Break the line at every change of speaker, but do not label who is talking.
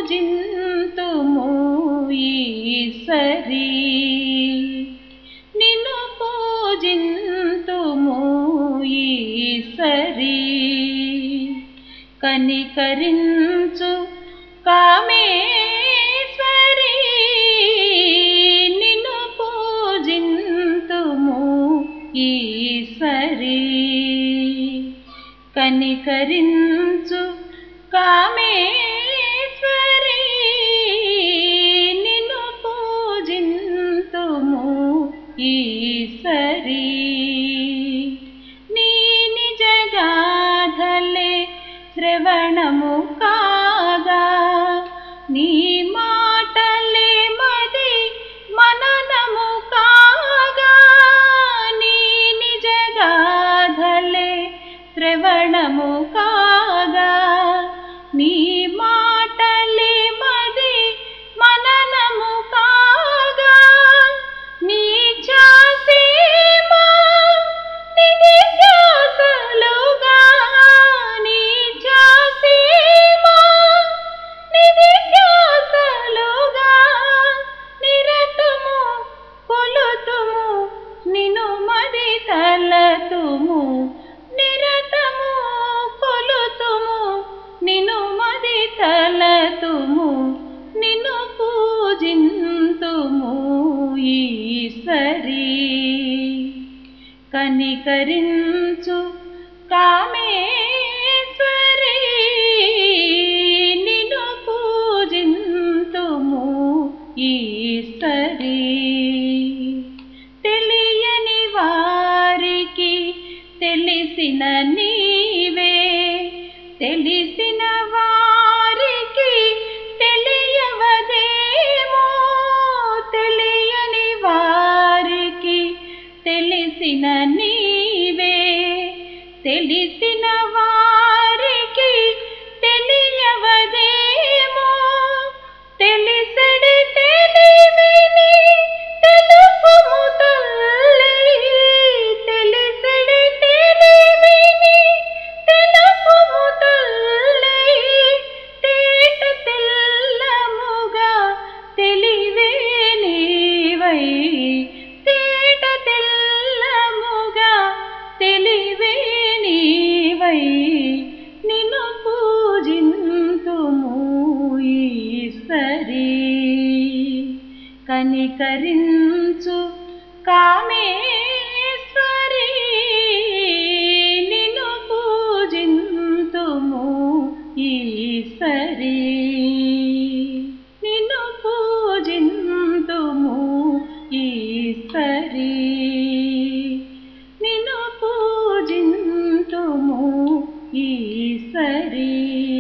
పూజింతుము ఈశ్వరీ నిన్ను పూజింతుము ఈశ్వరీ కనికరించు కామేశ్వరీ నిన్ను పూజింతుము ఈశ్వరీ కనికరించు కామేశ్వరీ నిన్ను పూజింతుము ఈశ్వరీ నీ నిజగాధలే శ్రవణము కాగా నీ మాటలే మది మననము కాగా నీ నిజగాధలే శ్రవణము కాగా నీ మాటలే మది మననము కాగా నీ చాసీమా నిధి ధ్యాసలుగా నీ చాసీమా నిధి ధ్యాసలుగా నిరతము కొలుతుము నిను మది తలతుము నిరతము కొలుతుము నిను మది తలతుము నిన్ను పూజింతుము ఈశ్వరీ కనికరించు కామేశ్వరీ నిన్ను పూజింతుము ఈశ్వరీ తెలియని వారికి తెలిసిన నీవే తెలిసిన వారికి తెలియవదేమో తెలియని వారికి తెలిసిన నీవే తెలిసిన వారికి తెలియవదేమో తెలిసడి తెలివిని తెలుపుము తల్లి తెలిసడి తెలివిని తెలుపుము తల్లి తేట తెల్లముగా తెలివే నీవై తేట తెల్లముగా తెలివే నీవై నిన్ను పూజింతుము ఈశ్వరీ కనికరించు కామేశ్వరీ నిన్ను పూజింతుము ఈశ్వరీ నిన్ను పూజింతుము ఈశ్వరీ నిన్ను పూజింతుము ఈశ్వరీ